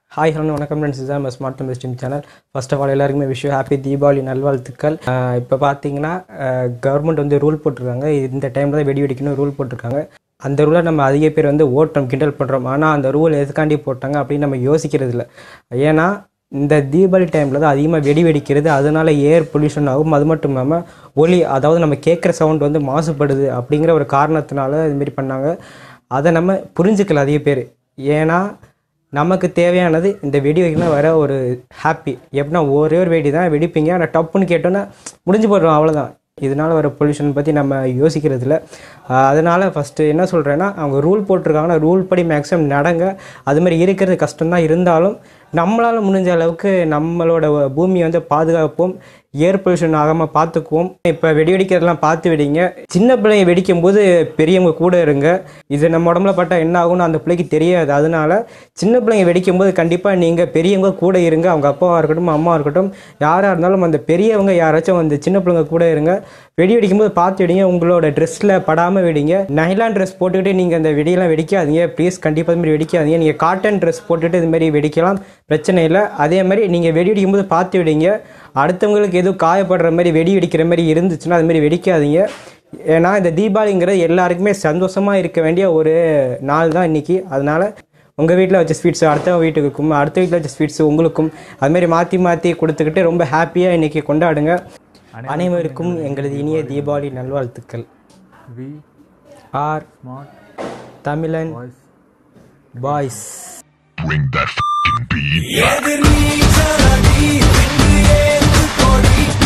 Hi hello வணக்கம் friends இதான் நம்ம smart temper stream channel first of all எல்லாருக்குமே விஷ் ஹாப்பி தீபாவளி நல்வாழ்த்துக்கள் இப்போ பார்த்தீங்கன்னா கவர்மெண்ட் வந்து ரூல் போட்டிருக்காங்க இந்த டைமில் தான் வெடி வெடிக்கணும் ரூல் போட்டிருக்காங்க அந்த ரூலை நம்ம அதிக பேர் வந்து ஓட்டுறோம் கிண்டல் பண்ணுறோம் ஆனால் அந்த ரூல் எதுக்காண்டி போட்டாங்க அப்படின்னு நம்ம யோசிக்கிறது இல்லை ஏன்னா இந்த தீபாவளி டைமில் தான் அதிகமாக வெடி வெடிக்கிறது அதனால ஏர் பொல்யூஷன் ஆகும் அது மட்டும் இல்லாமல் ஒலி அதாவது நம்ம கேட்குற சவுண்ட் வந்து மாசுபடுது அப்படிங்கிற ஒரு காரணத்தினால இதுமாரி பண்ணாங்க அதை நம்ம புரிஞ்சுக்கல அதிக பேர் ஏன்னா நமக்கு தேவையானது இந்த வெடி வைக்கணும் வர ஒரு ஹாப்பி எப்படின்னா ஒரே ஒரு வெடி தான் வெடிப்பீங்க ஆனால் டப்புன்னு கேட்டோன்னா முடிஞ்சு போய்டும் அவ்வளோதான் இதனால் வர பொல்யூஷன் பற்றி நம்ம யோசிக்கிறது இல்லை அதனால் ஃபஸ்ட்டு என்ன சொல்கிறேன்னா அவங்க ரூல் போட்டிருக்காங்கன்னா ரூல் படி மேக்ஸிமம் நடங்க அது மாதிரி இருக்கிறது கஷ்டம்தான் இருந்தாலும் நம்மளால் முடிஞ்ச அளவுக்கு நம்மளோட பூமியை வந்து பாதுகாப்போம் ஏர் பொல்யூஷன் ஆகாமல் பார்த்துக்குவோம் இப்போ வெடி வெடிக்கிறதெல்லாம் பார்த்து வெடிங்க சின்ன பிள்ளைங்க வெடிக்கும் போது பெரியவங்க கூட இருங்க இது நம்ம உடம்புல பட்டால் என்ன ஆகும்னு அந்த பிள்ளைக்கு தெரியாது அதனால சின்ன பிள்ளைங்க வெடிக்கும் போது கண்டிப்பாக நீங்கள் பெரியவங்க கூட இருங்க அவங்க அப்பாவாக இருக்கட்டும் அம்மாவாக இருக்கட்டும் யாராக இருந்தாலும் அந்த பெரியவங்க யாராச்சும் அந்த சின்ன பிள்ளைங்க கூட இருங்க வெடி வெடிக்கும் போது பார்த்து வெடிங்க உங்களோட ட்ரெஸ்ஸில் படாமல் வெடிங்க நைலான் ட்ரெஸ் போட்டுக்கிட்டு நீங்கள் அந்த வெடியெல்லாம் வெடிக்காதீங்க ப்ளீஸ் கண்டிப்பாக இது மாதிரி வெடிக்காதீங்க நீங்கள் காட்டன் ட்ரெஸ் போட்டுட்டு இது மாதிரி வெடிக்கலாம் பிரச்சனை இல்லை அதே மாதிரி நீங்கள் வெடி வெடிக்கும் போது பார்த்து வெடிங்க அடுத்தவங்களுக்கு எதுவும் காயப்படுற மாதிரி வெடி வெடிக்கிற மாதிரி இருந்துச்சுன்னா அது மாதிரி வெடிக்காதீங்க ஏன்னா இந்த தீபாவளிங்கிறது எல்லாருக்குமே சந்தோஷமாக இருக்க வேண்டிய ஒரு நாள் தான் இன்றைக்கி அதனால் உங்கள் வீட்டில் வச்ச ஸ்வீட்ஸ் அடுத்தவங்க வீட்டுக்கு இருக்கும் அடுத்த வீட்டில் வச்ச ஸ்வீட்ஸ் உங்களுக்கும் அதுமாரி மாற்றி மாற்றி கொடுத்துக்கிட்டு ரொம்ப ஹாப்பியாக இன்றைக்கி கொண்டாடுங்க அனைவருக்கும் எங்களது இனிய தீபாவளி நல்வாழ்த்துக்கள் we are smart Tamilan voice boys Bring that f***ing beat. எதிர் நீச்சலடி பின்னு ஏத்து கொடி